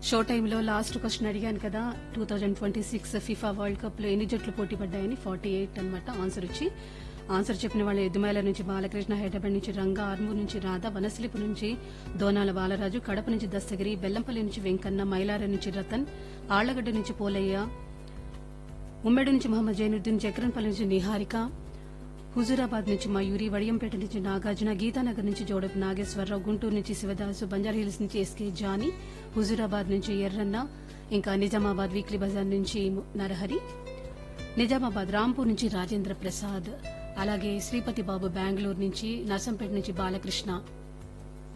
show టైంలో last question అడిగాను కదా two thousand twenty six FIFA world cup లో ఎన్ని జట్లు పోటీ పడ్డాయని ఫార్టీ ఎయిట్ అనమాట ఆన్సర్ వచ్చి ఆన్సర్ చెప్పిన వాళ్ళు ఎద్దుమైల నుంచి బాలకృష్ణ హైదరాబాద్ నుంచి రంగా ఆర్మూర్ నుంచి రాధా వనస్లిపు నుంచి దోనాల బాలరాజు కడప నుంచి దస్తగిరి బెల్లంపల్లి నుంచి వెంకన్న మైలార నుంచి రతన్ ఆళ్లగడ్డ నుంచి పోలయ్య ఉమ్మడి నుంచి మహమ్మద్ జైనుద్దీన్ చక్రన్పల్లి నుంచి నిహారిక హుజూరాబాద్ నుంచి మయూరి వడియంపేట నుంచి నాగార్జున గీతానగర్ నుంచి జోడపు నాగేశ్వరరావు గుంటూరు నుంచి శివదాసు బంజారాహిల్స్ నుంచి ఎస్కే జానీ హుజూరాబాద్ నుంచి ఎర్రన్న ఇంకా నిజామాబాద్ వీక్లీ బజార్ నుంచి నరహరి నిజామాబాద్ రాంపూర్ నుంచి రాజేంద్ర ప్రసాద్ అలాగే శ్రీపతి బాబు బెంగళూరు నుంచి నర్సంపేట నుంచి బాలకృష్ణ